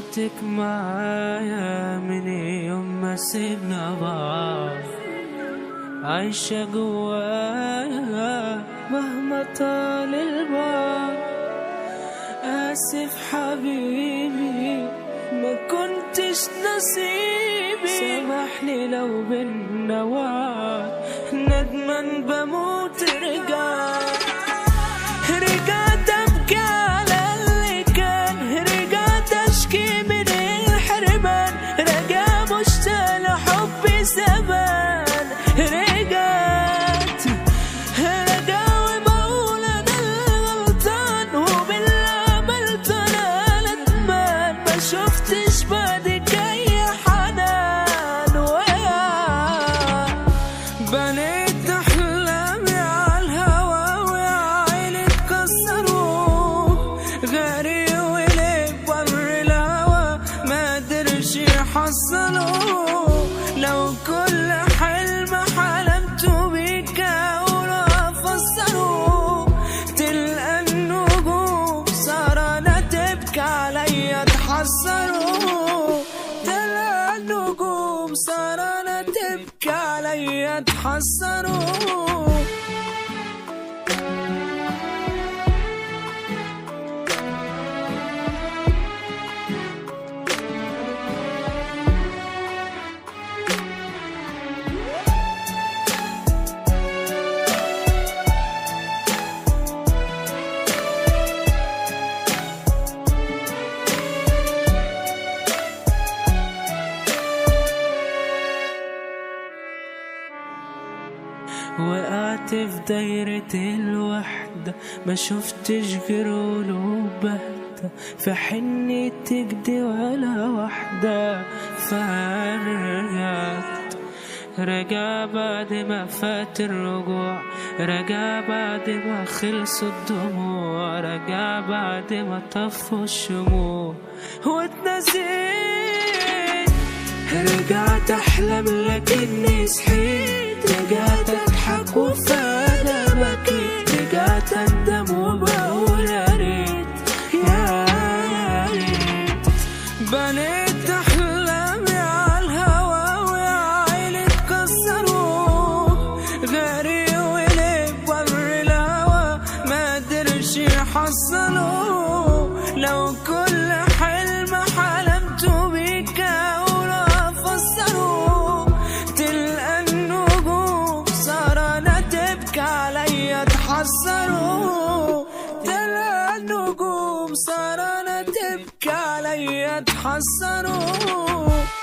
شفتك معايا من يوم ما سيبنا بعض عايشة جوايا مهما طال البعد آسف حبيبي ما كنتش نصيبي سامحني لو بينا وعد ندمان بموت رجعت رجعت ابكي على اللي كان رجعت اشكي من الحرمان رجع مشتاق لحب زمان رجعت رجع وبقول انا الغلطان وباللي عملته انا ندمان ما شفتش بعدك اي حنان وقع بنيت احلامي على الهوا ويا عيني اتكسروا غاري وليه بر الهوا ما قدرش يحصلوا لو كل حلم حلمته بيك اقول افسره تلقى النجوم سهرانة تبكي عليا تحسروا تلقى النجوم سهرانة تبكي عليا تحسروا وقعت في دايرة الوحدة ما شفتش غير قلوب باهتة في حني تجدي ولا واحدة فرجعت رجع بعد ما فات الرجوع رجع بعد ما خلصوا الدموع رجع بعد ما طفوا الشموع واتنسيت رجعت احلم لكني صحيت رجعت اضحك وفانا بكيت رجعت اندم وبقول يا ريت يا ريت بنيت احلامي على الهوا ويا عيني اتكسروا غاري وليه بر الهوا ما قدرش يحصلوا لو كل حلم حلمته بيك اقول افسره تلقى النجوم سهرانة تبكي عليا تحسروا تلقى النجوم سهرانة تبكي عليا تحسروا